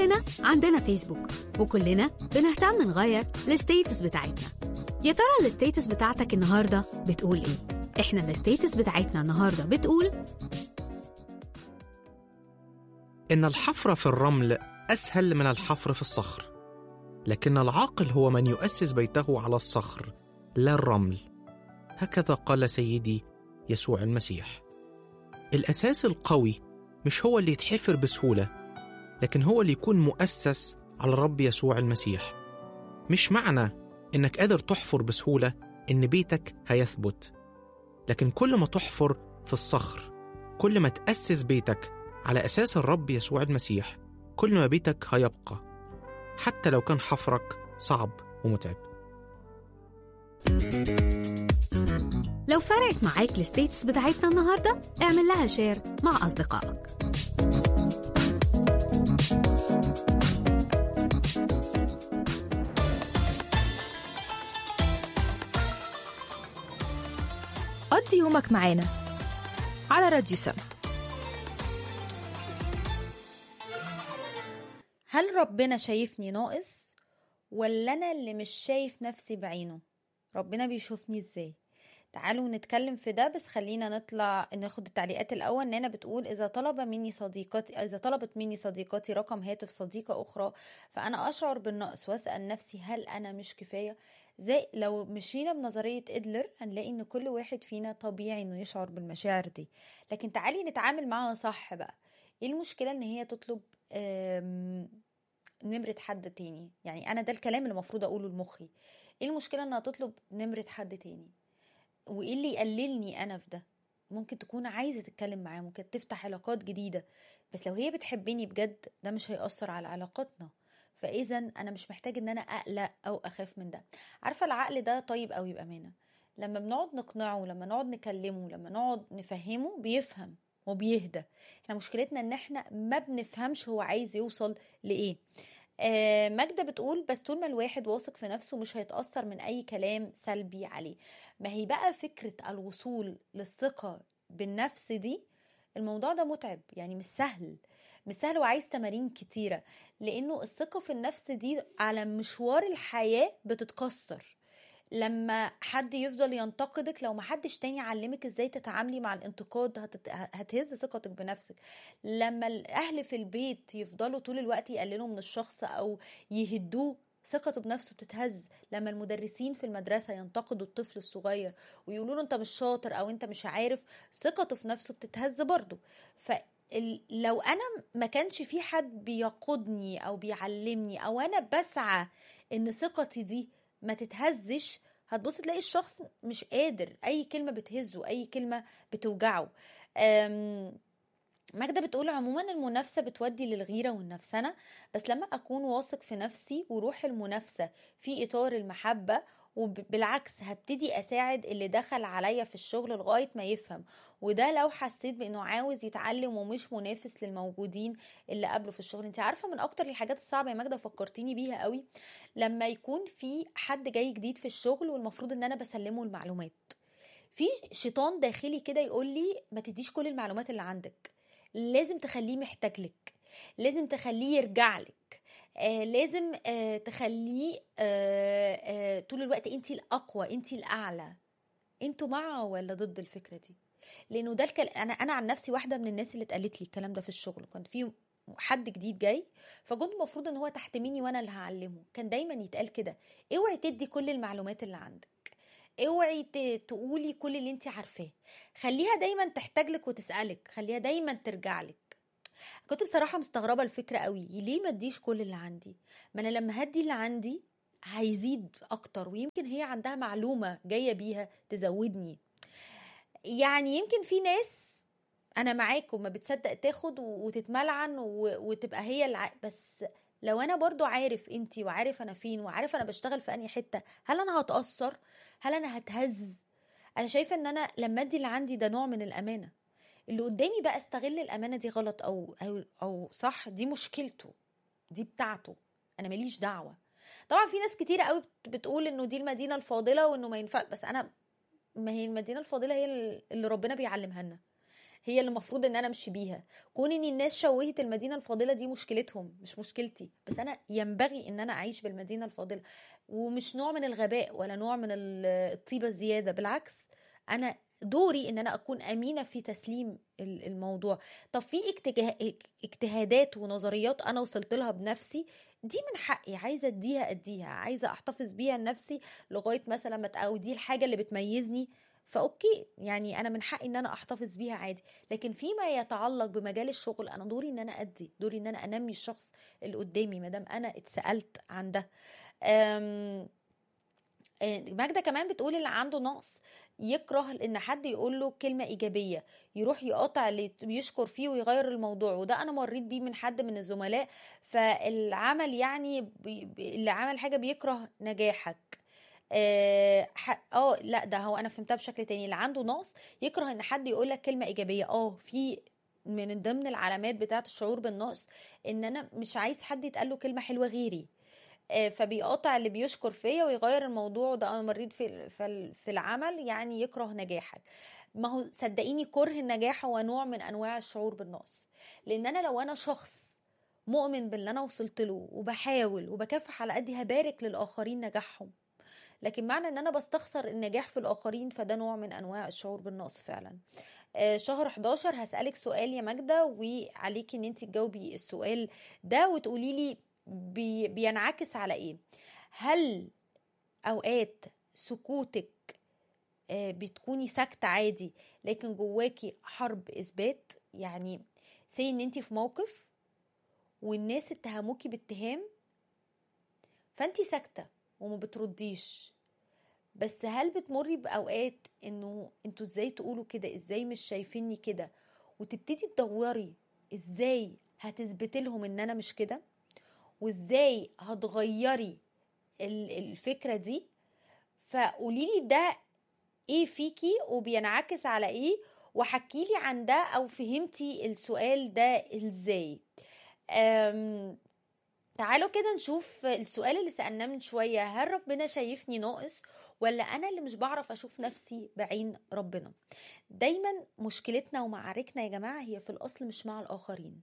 كلنا عندنا فيسبوك وكلنا بنهتم نغير الستيتس بتاعتنا يا ترى الستيتس بتاعتك النهارده بتقول ايه احنا الستيتس بتاعتنا النهارده بتقول إن الحفر في الرمل أسهل من الحفر في الصخر لكن العاقل هو من يؤسس بيته على الصخر لا الرمل هكذا قال سيدي يسوع المسيح الأساس القوي مش هو اللي يتحفر بسهولة لكن هو اللي يكون مؤسس على الرب يسوع المسيح مش معنى إنك قادر تحفر بسهولة إن بيتك هيثبت لكن كل ما تحفر في الصخر كل ما تأسس بيتك على أساس الرب يسوع المسيح كل ما بيتك هيبقى حتى لو كان حفرك صعب ومتعب لو فرقت معاك الستيتس بتاعتنا النهارده اعمل لها شير مع اصدقائك قضي يومك معانا على راديو سم هل ربنا شايفني ناقص ولا انا اللي مش شايف نفسي بعينه ربنا بيشوفني ازاي تعالوا نتكلم في ده بس خلينا نطلع ناخد التعليقات الاول نانا بتقول اذا طلب مني صديقتي اذا طلبت مني صديقتي رقم هاتف صديقه اخرى فانا اشعر بالنقص واسال نفسي هل انا مش كفايه زي لو مشينا بنظريه ادلر هنلاقي ان كل واحد فينا طبيعي انه يشعر بالمشاعر دي لكن تعالي نتعامل معاها صح بقى ايه المشكله ان هي تطلب أم، نمرة حد تاني يعني انا ده الكلام اللي المفروض اقوله لمخي ايه المشكله انها تطلب نمرة حد تاني وايه اللي يقللني انا في ده ممكن تكون عايزه تتكلم معاه ممكن تفتح علاقات جديده بس لو هي بتحبني بجد ده مش هيأثر على علاقتنا فاذا انا مش محتاج ان انا اقلق او اخاف من ده عارفه العقل ده طيب قوي بامانه لما بنقعد نقنعه لما نقعد نكلمه لما نقعد نفهمه بيفهم وبيهدى احنا مشكلتنا ان احنا ما بنفهمش هو عايز يوصل لايه آه ماجدة بتقول بس طول ما الواحد واثق في نفسه مش هيتأثر من أي كلام سلبي عليه ما هي بقى فكرة الوصول للثقة بالنفس دي الموضوع ده متعب يعني مش سهل مش سهل وعايز تمارين كتيرة لأنه الثقة في النفس دي على مشوار الحياة بتتكسر لما حد يفضل ينتقدك لو محدش تاني علمك ازاي تتعاملي مع الانتقاد هتت... هتهز ثقتك بنفسك لما الاهل في البيت يفضلوا طول الوقت يقللوا من الشخص او يهدوه ثقته بنفسه بتتهز لما المدرسين في المدرسه ينتقدوا الطفل الصغير ويقولوا له انت مش شاطر او انت مش عارف ثقته في نفسه بتتهز برضه ف لو انا ما كانش في حد بيقودني او بيعلمني او انا بسعى ان ثقتي دي ما تتهزش هتبص تلاقي الشخص مش قادر اي كلمه بتهزه اي كلمه بتوجعه ماجدة بتقول عموما المنافسة بتودي للغيرة والنفسنة بس لما أكون واثق في نفسي وروح المنافسة في إطار المحبة وبالعكس هبتدي أساعد اللي دخل عليا في الشغل لغاية ما يفهم وده لو حسيت بأنه عاوز يتعلم ومش منافس للموجودين اللي قبله في الشغل انت عارفة من أكتر الحاجات الصعبة يا ماجدة فكرتيني بيها قوي لما يكون في حد جاي جديد في الشغل والمفروض ان أنا بسلمه المعلومات في شيطان داخلي كده يقول لي ما تديش كل المعلومات اللي عندك لازم تخليه محتاج لك لازم تخليه يرجع لك آه لازم آه تخليه آه آه طول الوقت انت الاقوى انت الاعلى انتوا مع ولا ضد الفكره دي لانه ده الكل... انا انا عن نفسي واحده من الناس اللي اتقالت لي الكلام ده في الشغل كان في حد جديد جاي فكنت المفروض ان هو تحت مني وانا اللي هعلمه كان دايما يتقال كده اوعي تدي كل المعلومات اللي عندك اوعي تقولي كل اللي انت عارفاه خليها دايما تحتاج لك وتسالك خليها دايما ترجع لك كنت بصراحه مستغربه الفكره قوي ليه ما اديش كل اللي عندي ما انا لما هدي اللي عندي هيزيد اكتر ويمكن هي عندها معلومه جايه بيها تزودني يعني يمكن في ناس انا معاكم ما بتصدق تاخد وتتملعن وتبقى هي الع... بس لو انا برضو عارف قيمتي وعارف انا فين وعارف انا بشتغل في انهي حته هل انا هتاثر هل انا هتهز انا شايفه ان انا لما ادي اللي عندي ده نوع من الامانه اللي قدامي بقى استغل الامانه دي غلط او او او صح دي مشكلته دي بتاعته انا ماليش دعوه طبعا في ناس كتيره قوي بتقول انه دي المدينه الفاضله وانه ما ينفع بس انا ما هي المدينه الفاضله هي اللي ربنا بيعلمها لنا هي اللي المفروض ان انا امشي بيها كون ان الناس شوهت المدينه الفاضله دي مشكلتهم مش مشكلتي بس انا ينبغي ان انا اعيش بالمدينه الفاضله ومش نوع من الغباء ولا نوع من ال- الطيبه الزياده بالعكس انا دوري ان انا اكون امينه في تسليم ال- الموضوع طب في اجتجاه- اجتهادات ونظريات انا وصلت لها بنفسي دي من حقي عايزه اديها اديها عايزه احتفظ بيها لنفسي لغايه مثلا ما او دي الحاجه اللي بتميزني فاوكي يعني انا من حقي ان انا احتفظ بيها عادي لكن فيما يتعلق بمجال الشغل انا دوري ان انا ادي دوري ان انا انمي الشخص اللي قدامي ما دام انا اتسالت عن ده أم، آه، ماجدة كمان بتقول اللي عنده نقص يكره ان حد يقول له كلمة ايجابية يروح يقاطع اللي بيشكر فيه ويغير الموضوع وده انا مريت بيه من حد من الزملاء فالعمل يعني بي بي- اللي عمل حاجة بيكره نجاحك اه ح- اه لا ده هو انا فهمتها بشكل تاني اللي عنده نقص يكره ان حد يقول لك كلمة ايجابية اه في من ضمن العلامات بتاعه الشعور بالنقص ان انا مش عايز حد يتقال له كلمة حلوة غيري آه، فبيقاطع اللي بيشكر فيا ويغير الموضوع ده انا مريت في في في العمل يعني يكره نجاحك ما هو صدقيني كره النجاح هو نوع من انواع الشعور بالنقص لان انا لو انا شخص مؤمن باللي انا وصلت له وبحاول وبكافح على قدي هبارك للاخرين نجاحهم لكن معنى ان انا بستخسر النجاح في الاخرين فده نوع من انواع الشعور بالنقص فعلا آه، شهر 11 هسألك سؤال يا ماجدة وعليكي ان انت تجاوبي السؤال ده وتقولي لي بي بينعكس على ايه هل اوقات سكوتك آه، بتكوني ساكتة عادي لكن جواكي حرب اثبات يعني سي ان انت في موقف والناس اتهموكي باتهام فانت ساكتة وما بترديش بس هل بتمري باوقات انه انتوا ازاي تقولوا كده ازاي مش شايفيني كده وتبتدي تدوري ازاي هتثبتي لهم ان انا مش كده وازاي هتغيري ال- الفكره دي فقولي لي ده ايه فيكي وبينعكس على ايه وحكيلي عن ده او فهمتي السؤال ده ازاي أم تعالوا كده نشوف السؤال اللي سألناه من شوية هل ربنا شايفني ناقص ولا أنا اللي مش بعرف أشوف نفسي بعين ربنا دايما مشكلتنا ومعاركنا يا جماعة هي في الأصل مش مع الآخرين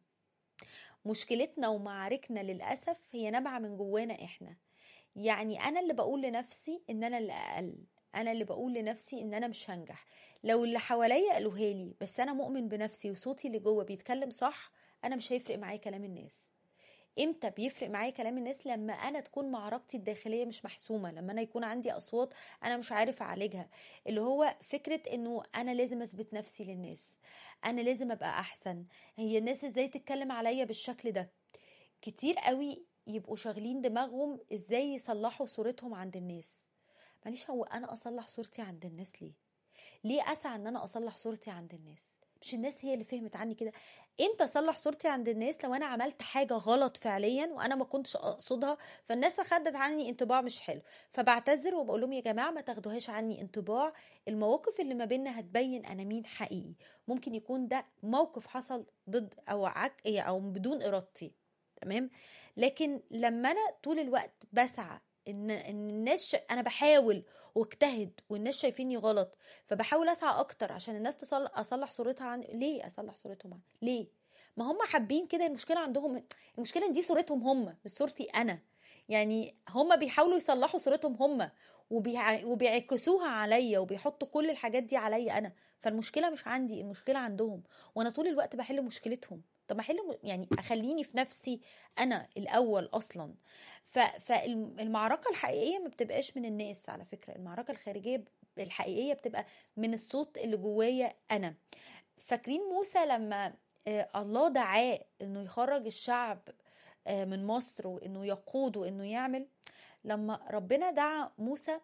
مشكلتنا ومعاركنا للأسف هي نابعة من جوانا إحنا يعني أنا اللي بقول لنفسي إن أنا اللي أقل أنا اللي بقول لنفسي إن أنا مش هنجح لو اللي حواليا قالوها لي بس أنا مؤمن بنفسي وصوتي اللي جوه بيتكلم صح أنا مش هيفرق معايا كلام الناس امتى بيفرق معايا كلام الناس لما انا تكون معركتي الداخليه مش محسومه لما انا يكون عندي اصوات انا مش عارف اعالجها اللي هو فكره انه انا لازم اثبت نفسي للناس انا لازم ابقى احسن هي الناس ازاي تتكلم عليا بالشكل ده كتير قوي يبقوا شاغلين دماغهم ازاي يصلحوا صورتهم عند الناس معلش هو انا اصلح صورتي عند الناس ليه ليه اسعى ان انا اصلح صورتي عند الناس مش الناس هي اللي فهمت عني كده امتى اصلح صورتي عند الناس لو انا عملت حاجه غلط فعليا وانا ما كنتش اقصدها فالناس اخدت عني انطباع مش حلو فبعتذر وبقول لهم يا جماعه ما تاخدوهاش عني انطباع المواقف اللي ما بيننا هتبين انا مين حقيقي ممكن يكون ده موقف حصل ضد او عك او بدون ارادتي تمام لكن لما انا طول الوقت بسعى ان ان الناس ش... انا بحاول واجتهد والناس شايفيني غلط فبحاول اسعى اكتر عشان الناس تصلح اصلح صورتها عن ليه اصلح صورتهم عن ليه ما هم حابين كده المشكله عندهم المشكله ان دي صورتهم هم مش صورتي انا يعني هم بيحاولوا يصلحوا صورتهم هم وبيع... وبيعكسوها عليا وبيحطوا كل الحاجات دي عليا انا فالمشكله مش عندي المشكله عندهم وانا طول الوقت بحل مشكلتهم طب ما احل يعني اخليني في نفسي انا الاول اصلا ف... فالمعركه الحقيقيه ما بتبقاش من الناس على فكره المعركه الخارجيه الحقيقيه بتبقى من الصوت اللي جوايا انا فاكرين موسى لما الله دعاه انه يخرج الشعب من مصر وانه يقود وانه يعمل لما ربنا دعا موسى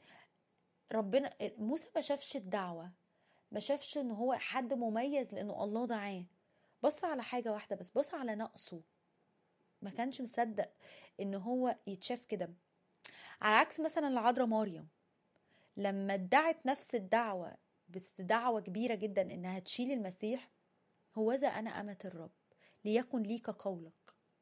ربنا موسى ما شافش الدعوه ما شافش ان هو حد مميز لانه الله دعاه بص على حاجه واحده بس بص على نقصه ما كانش مصدق ان هو يتشاف كده على عكس مثلا العذراء مريم لما ادعت نفس الدعوه بس دعوه كبيره جدا انها تشيل المسيح هوذا انا امه الرب ليكن ليك قولك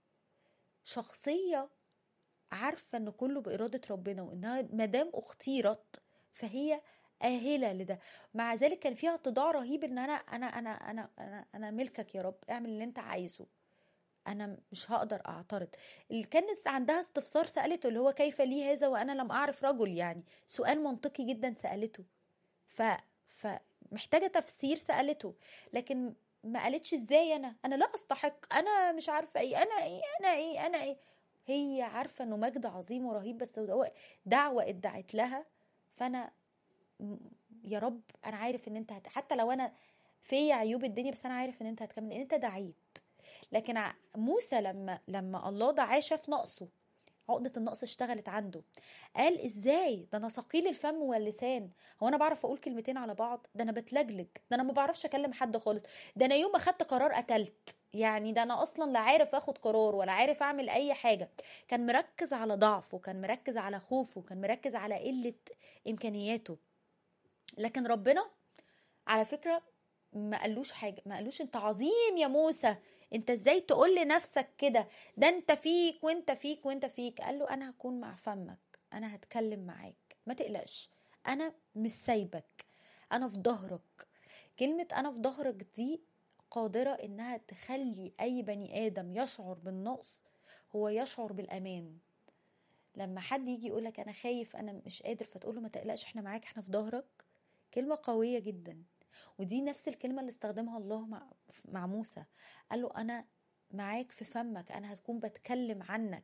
شخصيه عارفه ان كله باراده ربنا وانها مادام اختيرت فهي اهله لده مع ذلك كان فيها اتضاع رهيب ان انا انا انا انا انا, أنا ملكك يا رب اعمل اللي انت عايزه انا مش هقدر اعترض اللي كانت عندها استفسار سالته اللي هو كيف لي هذا وانا لم اعرف رجل يعني سؤال منطقي جدا سالته ف فمحتاجه تفسير سالته لكن ما قالتش ازاي انا انا لا استحق انا مش عارفه ايه انا ايه انا ايه انا ايه هي عارفه انه مجد عظيم ورهيب بس هو دعوه ادعت لها فانا م- يا رب انا عارف ان انت هت... حتى لو انا في عيوب الدنيا بس انا عارف ان انت هتكمل لان انت دعيت لكن ع- موسى لما لما الله دعاه شاف نقصه عقدة النقص اشتغلت عنده قال ازاي ده انا ثقيل الفم واللسان هو انا بعرف اقول كلمتين على بعض ده انا بتلجلج ده انا ما بعرفش اكلم حد خالص ده انا يوم ما خدت قرار قتلت يعني ده انا اصلا لا عارف اخد قرار ولا عارف اعمل اي حاجه كان مركز على ضعفه كان مركز على خوفه كان مركز على قله امكانياته لكن ربنا على فكره ما قالوش حاجه ما قالوش انت عظيم يا موسى انت ازاي تقول لنفسك كده ده انت فيك وانت فيك وانت فيك قال له انا هكون مع فمك انا هتكلم معاك ما تقلقش انا مش سايبك انا في ظهرك كلمه انا في ظهرك دي قادره انها تخلي اي بني ادم يشعر بالنقص هو يشعر بالامان لما حد يجي يقولك انا خايف انا مش قادر فتقول له ما تقلقش احنا معاك احنا في ظهرك كلمه قويه جدا ودي نفس الكلمه اللي استخدمها الله مع مع موسى قال له انا معاك في فمك انا هتكون بتكلم عنك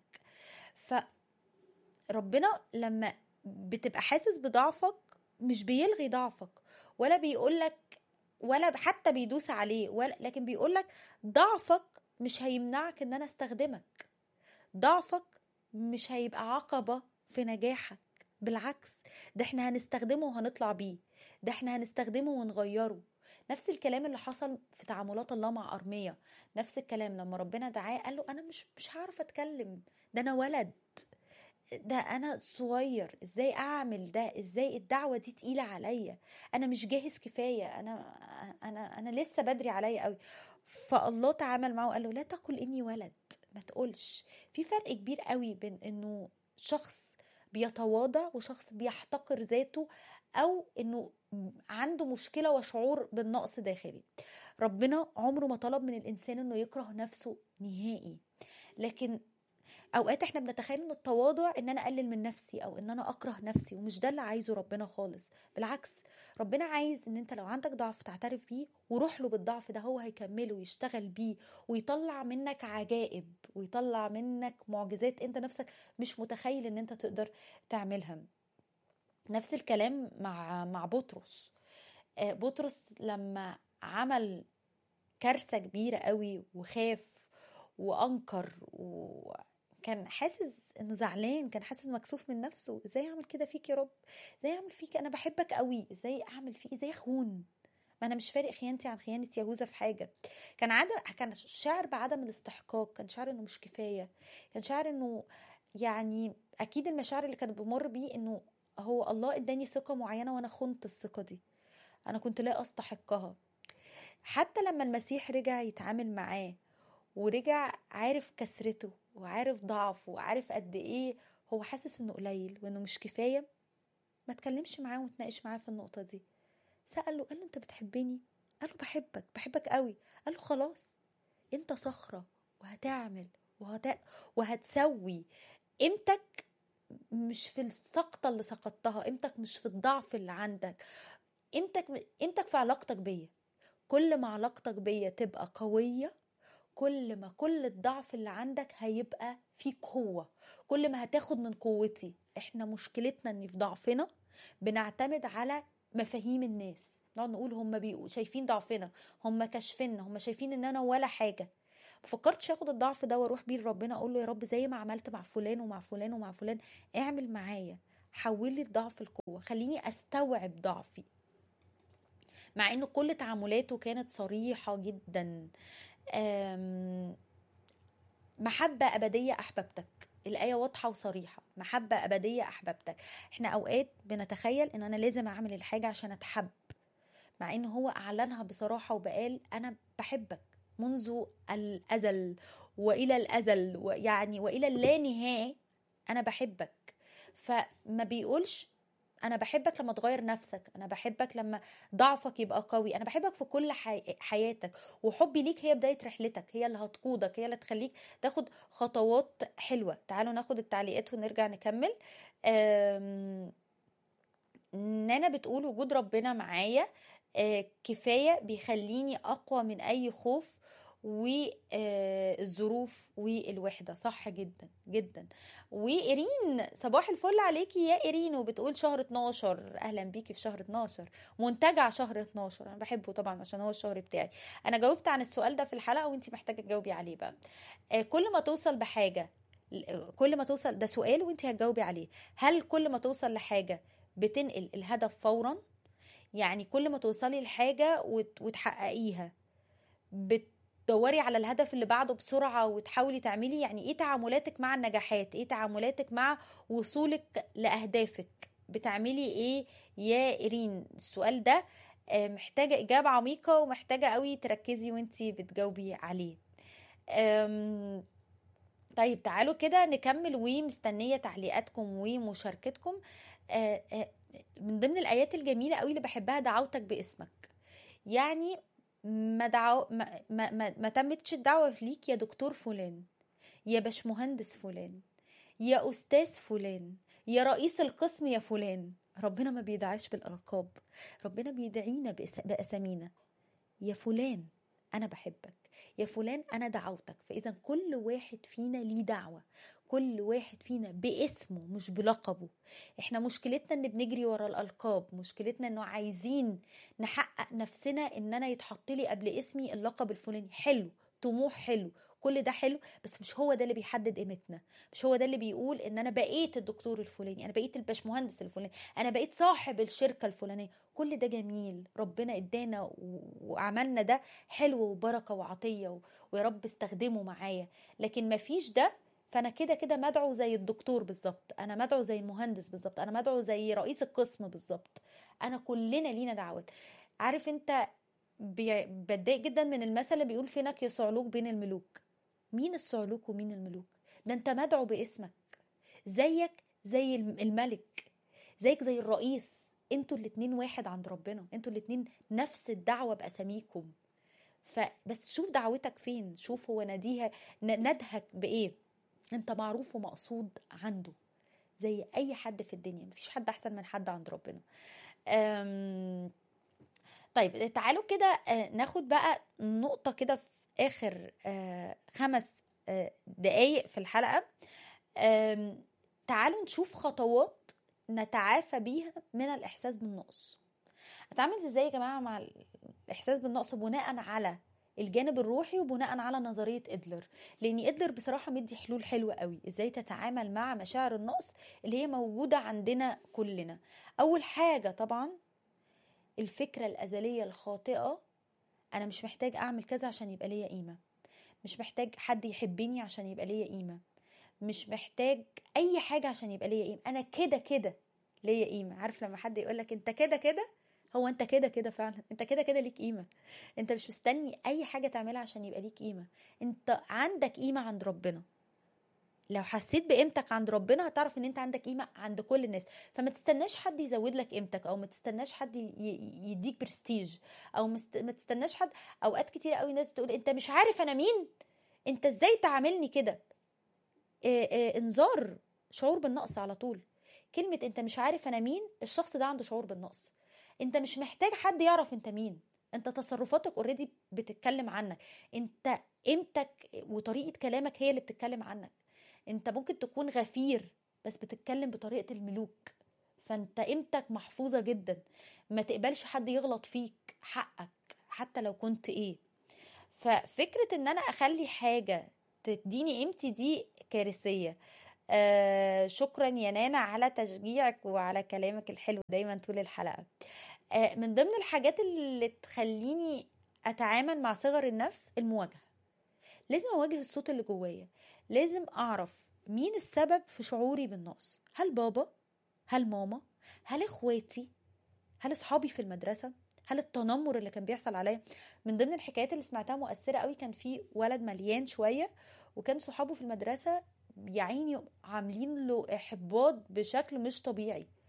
فربنا لما بتبقى حاسس بضعفك مش بيلغي ضعفك ولا بيقولك ولا حتى بيدوس عليه ولا لكن بيقولك ضعفك مش هيمنعك ان انا استخدمك ضعفك مش هيبقى عقبة في نجاحك بالعكس ده احنا هنستخدمه وهنطلع بيه ده احنا هنستخدمه ونغيره نفس الكلام اللي حصل في تعاملات الله مع أرمية نفس الكلام لما ربنا دعاه قال له أنا مش مش هعرف أتكلم ده أنا ولد ده أنا صغير إزاي أعمل ده إزاي الدعوة دي تقيلة عليا أنا مش جاهز كفاية أنا أنا أنا لسه بدري عليا قوي فالله تعامل معه وقال له لا تقل إني ولد ما تقولش في فرق كبير قوي بين إنه شخص بيتواضع وشخص بيحتقر ذاته او انه عنده مشكله وشعور بالنقص داخلي ربنا عمره ما طلب من الانسان انه يكره نفسه نهائي لكن اوقات احنا بنتخيل ان التواضع ان انا اقلل من نفسي او ان انا اكره نفسي ومش ده اللي عايزه ربنا خالص بالعكس ربنا عايز ان انت لو عندك ضعف تعترف بيه وروح له بالضعف ده هو هيكمله ويشتغل بيه ويطلع منك عجائب ويطلع منك معجزات انت نفسك مش متخيل ان انت تقدر تعملها نفس الكلام مع مع بطرس بطرس لما عمل كارثة كبيرة قوي وخاف وأنكر وكان حاسس انه زعلان كان حاسس مكسوف من نفسه ازاي اعمل كده فيك يا رب ازاي اعمل فيك انا بحبك قوي ازاي اعمل فيك ازاي اخون ما انا مش فارق خيانتي عن خيانه يهوذا في حاجه كان عدم كان شعر بعدم الاستحقاق كان شعر انه مش كفايه كان شعر انه يعني اكيد المشاعر اللي كانت بمر بيه انه هو الله اداني ثقه معينه وانا خنت الثقه دي انا كنت لا استحقها حتى لما المسيح رجع يتعامل معاه ورجع عارف كسرته وعارف ضعفه وعارف قد ايه هو حاسس انه قليل وانه مش كفايه ما تكلمش معاه وتناقش معاه في النقطه دي سأله قال له انت بتحبني قال له بحبك بحبك قوي قال له خلاص انت صخره وهتعمل وهت... وهتسوي قيمتك مش في السقطة اللي سقطتها قيمتك مش في الضعف اللي عندك قيمتك قيمتك في علاقتك بيا كل ما علاقتك بيا تبقى قوية كل ما كل الضعف اللي عندك هيبقى فيه قوة كل ما هتاخد من قوتي احنا مشكلتنا ان في ضعفنا بنعتمد على مفاهيم الناس نقعد نقول هم بيقوا شايفين ضعفنا هم كاشفيننا هم شايفين ان انا ولا حاجه ما فكرتش اخد الضعف ده واروح بيه لربنا اقول له يا رب زي ما عملت مع فلان ومع فلان ومع فلان اعمل معايا حول لي الضعف القوه خليني استوعب ضعفي مع انه كل تعاملاته كانت صريحه جدا محبه ابديه احببتك الآية واضحة وصريحة محبة أبدية أحببتك احنا أوقات بنتخيل إن أنا لازم أعمل الحاجة عشان أتحب مع إن هو أعلنها بصراحة وبقال أنا بحبك منذ الأزل وإلى الأزل ويعني وإلى اللانهاية أنا بحبك فما بيقولش انا بحبك لما تغير نفسك انا بحبك لما ضعفك يبقى قوي انا بحبك في كل حي... حياتك وحبي ليك هي بدايه رحلتك هي اللي هتقودك هي اللي تخليك تاخد خطوات حلوه تعالوا ناخد التعليقات ونرجع نكمل أم... نانا بتقول وجود ربنا معايا آه، كفايه بيخليني اقوى من اي خوف والظروف والوحده صح جدا جدا وإيرين صباح الفل عليكي يا إيرين وبتقول شهر 12 أهلا بيكي في شهر 12 منتجع شهر 12 أنا بحبه طبعا عشان هو الشهر بتاعي أنا جاوبت عن السؤال ده في الحلقة وانتي محتاجة تجاوبي عليه بقى آه، كل ما توصل بحاجة كل ما توصل ده سؤال وانتي هتجاوبي عليه هل كل ما توصل لحاجة بتنقل الهدف فورا يعني كل ما توصلي لحاجة وت- وتحققيها بتدوري على الهدف اللي بعده بسرعة وتحاولي تعملي يعني ايه تعاملاتك مع النجاحات ايه تعاملاتك مع وصولك لأهدافك بتعملي ايه يا إيرين السؤال ده آه، محتاجة إجابة عميقة ومحتاجة قوي تركزي وانتي بتجاوبي عليه أم، طيب تعالوا كده نكمل ومستنية تعليقاتكم ومشاركتكم آه، آه، من ضمن الآيات الجميلة قوي اللي بحبها دعوتك باسمك يعني ما دعو ما, ما, ما, ما تمتش الدعوة ليك يا دكتور فلان يا باشمهندس فلان يا أستاذ فلان يا رئيس القسم يا فلان ربنا ما بيدعيش بالألقاب ربنا بيدعينا بأس- بأسامينا يا فلان أنا بحبك يا فلان أنا دعوتك فإذا كل واحد فينا ليه دعوة كل واحد فينا باسمه مش بلقبه احنا مشكلتنا ان بنجري ورا الالقاب مشكلتنا انه عايزين نحقق نفسنا ان انا يتحط لي قبل اسمي اللقب الفلاني حلو طموح حلو كل ده حلو بس مش هو ده اللي بيحدد قيمتنا مش هو ده اللي بيقول ان انا بقيت الدكتور الفلاني انا بقيت الباشمهندس الفلاني انا بقيت صاحب الشركه الفلانيه كل ده جميل ربنا ادانا و- وعملنا ده حلو وبركه وعطيه و- ويا رب استخدمه معايا لكن مفيش ده فانا كده كده مدعو زي الدكتور بالظبط انا مدعو زي المهندس بالظبط انا مدعو زي رئيس القسم بالظبط انا كلنا لينا دعوات عارف انت بي- بتضايق جدا من المثل اللي بيقول فينك يا صعلوك بين الملوك مين الصعلوك ومين الملوك ده انت مدعو باسمك زيك زي الم- الملك زيك زي الرئيس انتوا الاتنين واحد عند ربنا انتوا الاتنين نفس الدعوة بأساميكم فبس شوف دعوتك فين شوف هو ناديها ن- ندهك بإيه انت معروف ومقصود عنده زي اي حد في الدنيا مفيش حد احسن من حد عند ربنا أم... طيب تعالوا كده آه، ناخد بقى نقطة كده في آخر آه، خمس آه، دقايق في الحلقة أم، تعالوا نشوف خطوات نتعافى بيها من الإحساس بالنقص أتعامل إزاي يا جماعة مع الإحساس بالنقص بناء على الجانب الروحي وبناء على نظرية إدلر لأن إدلر بصراحة مدي حلول حلوة قوي إزاي تتعامل مع مشاعر النقص اللي هي موجودة عندنا كلنا أول حاجة طبعا الفكرة الأزلية الخاطئة أنا مش محتاج أعمل كذا عشان يبقى ليا قيمة مش محتاج حد يحبني عشان يبقى ليا قيمة مش محتاج أي حاجة عشان يبقى ليا قيمة أنا كده كده ليا قيمة عارف لما حد يقولك أنت كده كده هو أنت كده كده فعلا أنت كده كده ليك قيمة أنت مش مستني أي حاجة تعملها عشان يبقى ليك قيمة أنت عندك قيمة عند ربنا لو حسيت بقيمتك عند ربنا هتعرف ان انت عندك قيمه عند كل الناس فما تستناش حد يزود لك قيمتك او ما تستناش حد ي- ي- يديك برستيج او مست- ما تستناش حد اوقات كتير قوي ناس تقول انت مش عارف انا مين انت ازاي تعاملني كده آه، آه، انذار شعور بالنقص على طول كلمه انت مش عارف انا مين الشخص ده عنده شعور بالنقص انت مش محتاج حد يعرف انت مين انت تصرفاتك اوريدي بتتكلم عنك انت قيمتك وطريقه كلامك هي اللي بتتكلم عنك انت ممكن تكون غفير بس بتتكلم بطريقة الملوك فانت قيمتك محفوظة جدا ما تقبلش حد يغلط فيك حقك حتى لو كنت ايه ففكرة ان انا اخلي حاجة تديني قيمتي دي كارثية آه شكرا يا نانا على تشجيعك وعلى كلامك الحلو دايما طول الحلقة آه من ضمن الحاجات اللي تخليني اتعامل مع صغر النفس المواجهة لازم اواجه الصوت اللي جوايا لازم اعرف مين السبب في شعوري بالنقص هل بابا هل ماما هل اخواتي هل اصحابي في المدرسه هل التنمر اللي كان بيحصل عليا من ضمن الحكايات اللي سمعتها مؤثره قوي كان في ولد مليان شويه وكان صحابه في المدرسه يا عيني عاملين له احباط بشكل مش طبيعي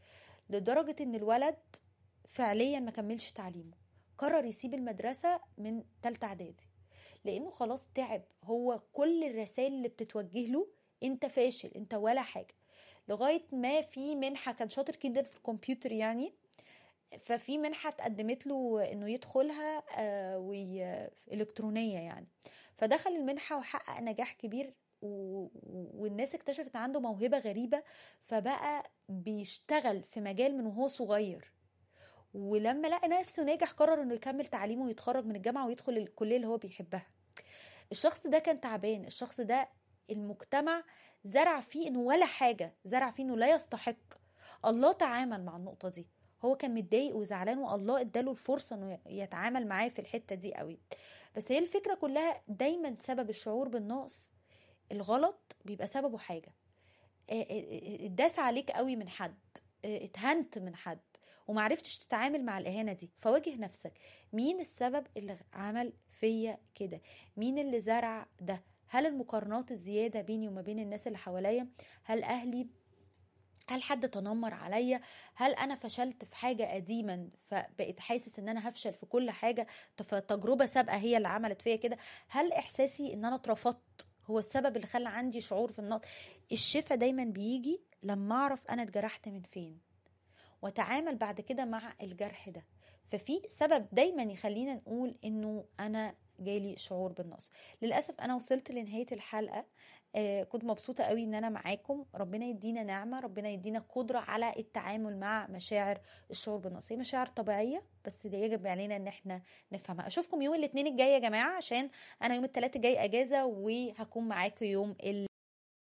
لدرجة ان الولد فعليا ما كملش تعليمه قرر يسيب المدرسة من تالتة اعدادي لانه خلاص تعب هو كل الرسائل اللي بتتوجه له انت فاشل انت ولا حاجة لغاية ما في منحة كان شاطر جدا في الكمبيوتر يعني ففي منحة اتقدمت له انه يدخلها آه، وي- الكترونية يعني فدخل المنحة وحقق نجاح كبير و... والناس اكتشفت عنده موهبة غريبة فبقى بيشتغل في مجال من وهو صغير ولما لقى نفسه ناجح قرر انه يكمل تعليمه ويتخرج من الجامعة ويدخل الكلية اللي هو بيحبها الشخص ده كان تعبان الشخص ده المجتمع زرع فيه انه ولا حاجة زرع فيه انه لا يستحق الله تعامل مع النقطة دي هو كان متضايق وزعلان والله اداله الفرصة انه يتعامل معاه في الحتة دي قوي بس هي الفكرة كلها دايما سبب الشعور بالنقص الغلط بيبقى سببه حاجة اه- اه- اتداس عليك قوي من حد اه، اتهنت من حد ومعرفتش تتعامل مع الإهانة دي فواجه نفسك مين السبب اللي عمل فيا كده مين اللي زرع ده هل المقارنات الزيادة بيني وما بين الناس اللي حواليا هل أهلي هل حد تنمر عليا هل انا فشلت في حاجه قديما فبقيت حاسس ان انا هفشل في كل حاجه فتجربه سابقه هي اللي عملت فيا كده هل احساسي ان انا اترفضت هو السبب اللي خلى عندي شعور في النقص الشفا دايما بيجي لما اعرف انا اتجرحت من فين واتعامل بعد كده مع الجرح ده ففي سبب دايما يخلينا نقول انه انا جالي شعور بالنقص للاسف انا وصلت لنهايه الحلقه آه كنت مبسوطه قوي ان انا معاكم ربنا يدينا نعمه ربنا يدينا قدره على التعامل مع مشاعر الشعور بالنقص هي مشاعر طبيعيه بس ده يجب علينا ان احنا نفهمها اشوفكم يوم الاثنين الجاي يا جماعه عشان انا يوم الثلاث الجاي اجازه وهكون معاكم يوم ال